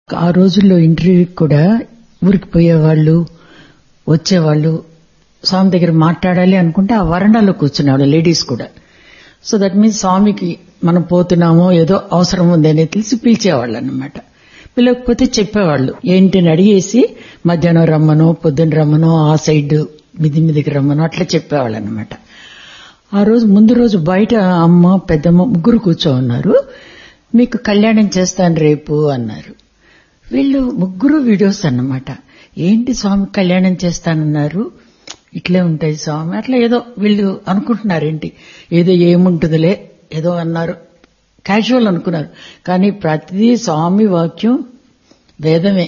ఆ రోజుల్లో ఇంటర్వ్యూకి కూడా ఊరికి పోయేవాళ్ళు వచ్చేవాళ్ళు స్వామి దగ్గర మాట్లాడాలి అనుకుంటే ఆ వరండాలో కూర్చునేవాళ్ళు లేడీస్ కూడా సో దట్ మీన్స్ స్వామికి మనం పోతున్నామో ఏదో అవసరం ఉందని తెలిసి పిలిచేవాళ్ళు అనమాట పిలవకపోతే చెప్పేవాళ్ళు ఏంటిని అడిగేసి మధ్యాహ్నం రమ్మనో పొద్దున్న రమ్మనో ఆ సైడ్ మిది మిదికి రమ్మనో అట్లా చెప్పేవాళ్ళు అనమాట ఆ రోజు ముందు రోజు బయట అమ్మ పెద్దమ్మ ముగ్గురు కూర్చో ఉన్నారు మీకు కళ్యాణం చేస్తాను రేపు అన్నారు వీళ్ళు ముగ్గురు వీడియోస్ అన్నమాట ఏంటి స్వామి కళ్యాణం చేస్తానన్నారు ఇట్లే ఉంటాయి స్వామి అట్లా ఏదో వీళ్ళు అనుకుంటున్నారు ఏంటి ఏదో ఏముంటుందిలే ఏదో అన్నారు క్యాజువల్ అనుకున్నారు కానీ ప్రతిదీ స్వామి వాక్యం వేదమే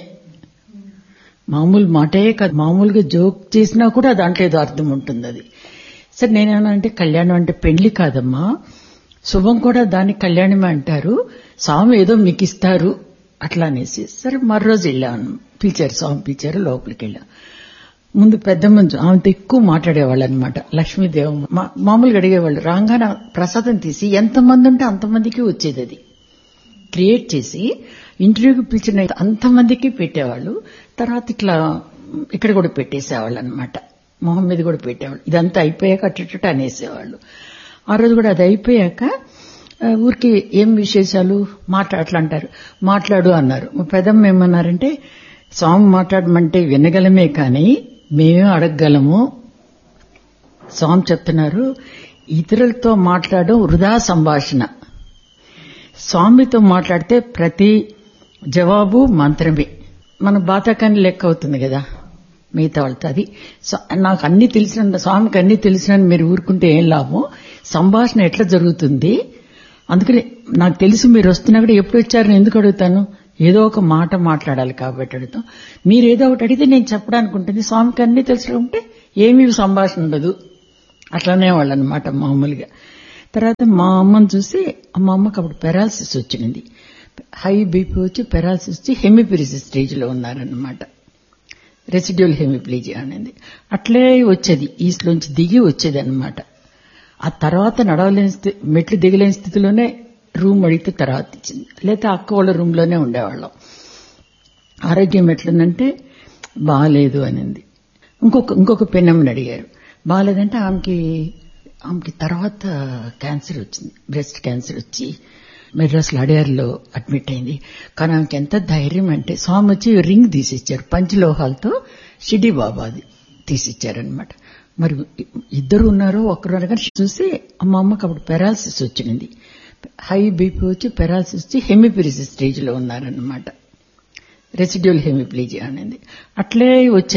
మామూలు మాటే కాదు మామూలుగా జోక్ చేసినా కూడా దాంట్లో ఏదో అర్థం ఉంటుంది అది సరే నేనేమనంటే కళ్యాణం అంటే పెళ్లి కాదమ్మా శుభం కూడా దాన్ని కళ్యాణమే అంటారు స్వామి ఏదో మీకు ఇస్తారు అట్లా అనేసి సరే మరోజు వెళ్ళాను పిలిచారు స్వామి పిలిచారు లోపలికి వెళ్ళాం ముందు పెద్ద మంచు ఆమెతో ఎక్కువ మాట్లాడేవాళ్ళు అనమాట లక్ష్మీదేవ మామూలుగా అడిగేవాళ్ళు రాగానే ప్రసాదం తీసి ఎంతమంది ఉంటే అంతమందికి వచ్చేది అది క్రియేట్ చేసి ఇంటర్వ్యూకి పిలిచిన అంతమందికి పెట్టేవాళ్ళు తర్వాత ఇట్లా ఇక్కడ కూడా పెట్టేసేవాళ్ళు అనమాట మొహం మీద కూడా పెట్టేవాళ్ళు ఇదంతా అయిపోయాక అట్ట అనేసేవాళ్ళు ఆ రోజు కూడా అది అయిపోయాక ఊరికి ఏం విశేషాలు మాట్లా అట్లా అంటారు మాట్లాడు అన్నారు పెదమ్మ ఏమన్నారంటే స్వామి మాట్లాడమంటే వినగలమే కానీ మేమే అడగగలము స్వామి చెప్తున్నారు ఇతరులతో మాట్లాడడం వృధా సంభాషణ స్వామితో మాట్లాడితే ప్రతి జవాబు మంత్రమే మన బాతకాన్ని లెక్క అవుతుంది కదా మిగతా వాళ్ళతో అది నాకు అన్ని తెలిసిన స్వామికి అన్ని తెలిసిన మీరు ఊరుకుంటే ఏం లాభం సంభాషణ ఎట్లా జరుగుతుంది అందుకని నాకు తెలిసి మీరు వస్తున్నా కూడా ఎప్పుడు వచ్చారని ఎందుకు అడుగుతాను ఏదో ఒక మాట మాట్లాడాలి కాబట్టి అడుగుతాం మీరు ఏదో ఒకటి అడిగితే నేను చెప్పడానికి ఉంటుంది స్వామికి అన్ని తెలుసుకుంటే ఏమీ సంభాషణ ఉండదు అట్లానే వాళ్ళు అనమాట మామూలుగా తర్వాత మా అమ్మని చూసి మా అమ్మకి అప్పుడు పెరాలసిస్ వచ్చింది హై బీపీ వచ్చి పెరాలసిస్ వచ్చి హెమిపిరిసిస్ స్టేజ్లో ఉన్నారనమాట రెసిడ్యూల్ హెమిప్లీజియా అనేది అట్లే వచ్చేది ఈస్ట్లోంచి దిగి వచ్చేది అనమాట ఆ తర్వాత నడవలేని స్థితి మెట్లు దిగలేని స్థితిలోనే రూమ్ అడిగితే తర్వాత ఇచ్చింది లేకపోతే అక్క వాళ్ళ రూమ్లోనే ఉండేవాళ్ళం ఆరోగ్యం ఎట్లుందంటే బాగాలేదు అనింది ఇంకొక ఇంకొక పెన్నమ్మని అడిగారు బాగాలేదంటే ఆమెకి ఆమెకి తర్వాత క్యాన్సర్ వచ్చింది బ్రెస్ట్ క్యాన్సర్ వచ్చి మెడ్రాస్లో అడియార్లో అడ్మిట్ అయింది కానీ ఆమెకి ఎంత ధైర్యం అంటే స్వామి వచ్చి రింగ్ తీసిచ్చారు పంచలోహాలతో షిడి బాబాది తీసిచ్చారనమాట మరి ఇద్దరు ఉన్నారో ఒకరు కానీ చూసి మా అమ్మకి అప్పుడు పెరాలసిస్ వచ్చింది హై బీపీ వచ్చి పెరాలసిస్ వచ్చి హెమిపిరిసిస్ స్టేజ్లో ఉన్నారనమాట రెసిడ్యూల్ హెమిప్లీజియా అనేది అట్లే వచ్చే